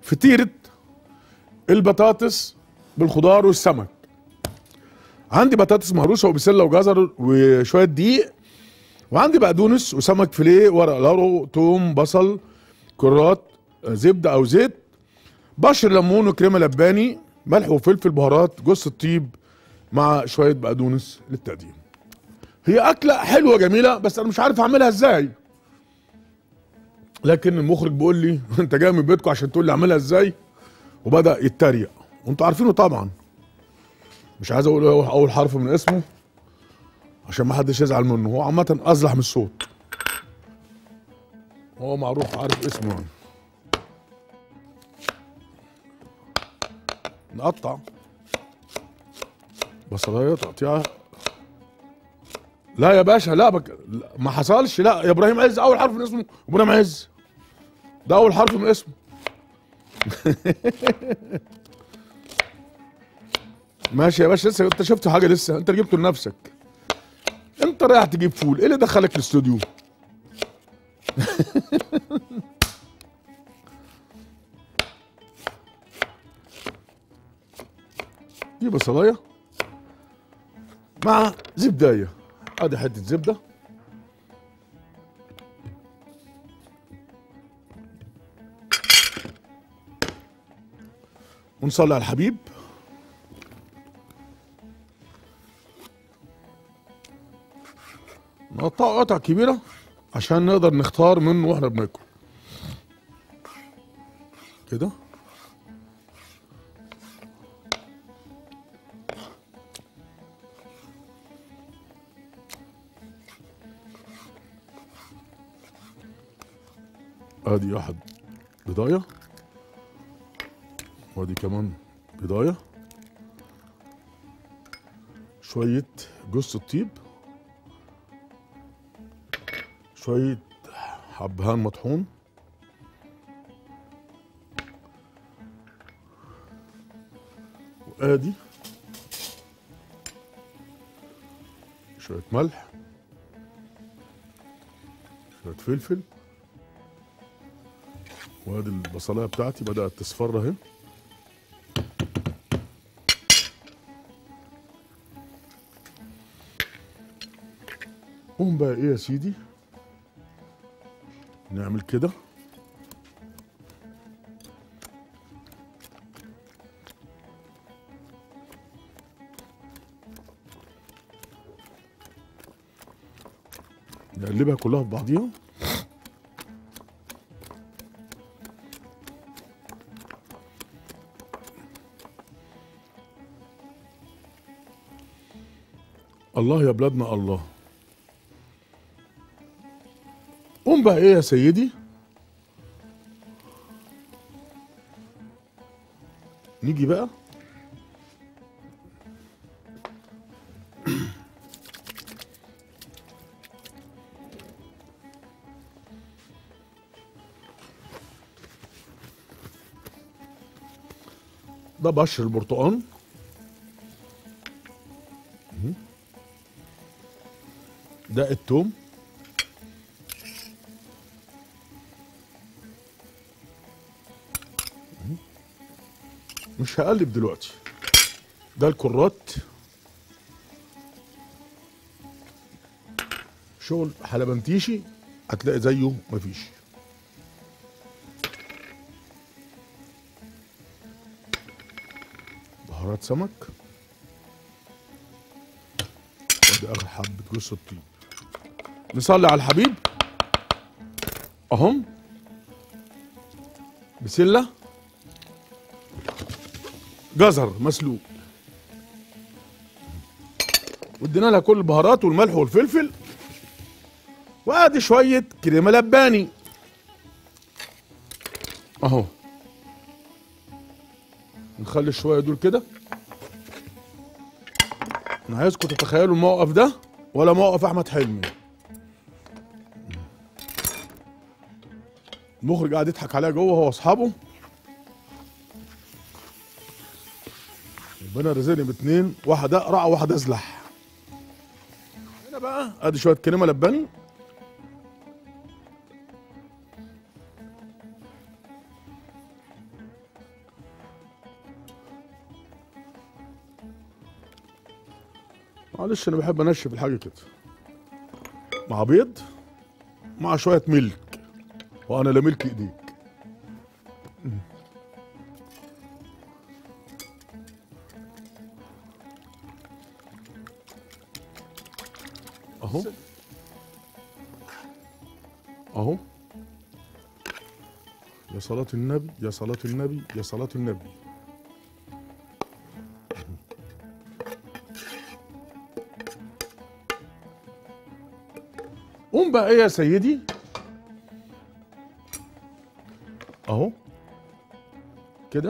فطيره البطاطس بالخضار والسمك عندي بطاطس مهروسه وبسله وجزر وشويه دقيق وعندي بقدونس وسمك فيليه ورق لورو توم بصل كرات آه، زبده او زيت بشر ليمون وكريمه لباني ملح وفلفل بهارات جوز الطيب مع شويه بقدونس للتقديم هي اكله حلوه جميله بس انا مش عارف اعملها ازاي لكن المخرج بيقول لي انت جاي من بيتكم عشان تقول لي اعملها ازاي وبدا يتريق وانتوا عارفينه طبعا مش عايز اقول اول أول حرف من اسمه عشان ما حدش يزعل منه هو عامه اصلح من الصوت هو معروف عارف اسمه يعني نقطع بصلايه تقطيعها لا يا باشا لا, بك... لا ما حصلش لا يا ابراهيم عز اول حرف من اسمه ابراهيم عز ده اول حرف من اسمه ماشي يا باشا لسه انت شفت حاجه لسه انت اللي جبته لنفسك انت رايح تجيب فول ايه اللي دخلك الاستوديو دي بصلايه مع زبدايه ادي حته زبده ونصلي على الحبيب نقطعه قطع كبيره عشان نقدر نختار منه واحنا بناكل كده ادي واحد بضايه وادي كمان بضايه شويه جوز الطيب شويه حبهان مطحون وادي شويه ملح شويه فلفل وادي البصلايه بتاعتي بدات تصفر اهي قوم بقى ايه يا سيدي نعمل كده نقلبها كلها في بعضيها الله يا بلادنا الله قوم بقى ايه يا سيدي نيجي بقى ده بشر البرتقال ده التوم مش هقلب دلوقتي ده الكرات شغل حلبنتيشي هتلاقي زيه مفيش بهارات سمك ودي اخر حبه جوز الطيب نصلي على الحبيب اهم بسله جزر مسلوق وادينا لها كل البهارات والملح والفلفل وادي شويه كريمه لباني اهو نخلي شويه دول كده انا عايزكم تتخيلوا الموقف ده ولا موقف احمد حلمي المخرج قاعد يضحك عليا جوه هو واصحابه ربنا رزقني باتنين واحد اقرع وواحد ازلح هنا بقى ادي شويه كريمه لباني معلش انا بحب انشف الحاجه كده مع بيض مع شويه ملك وانا لا ملك ايديك اهو اهو يا صلاة النبي يا صلاة النبي يا صلاة النبي قوم بقى ايه يا سيدي اهو كده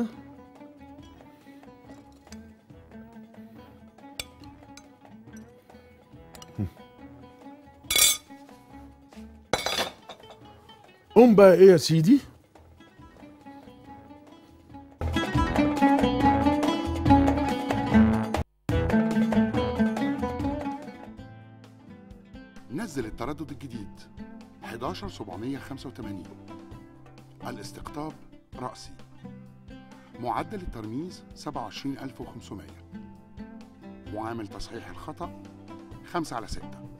قوم بقى ايه يا سيدي نزل التردد الجديد 11785 الاستقطاب رأسي معدل الترميز 27500 معامل تصحيح الخطأ 5 على 6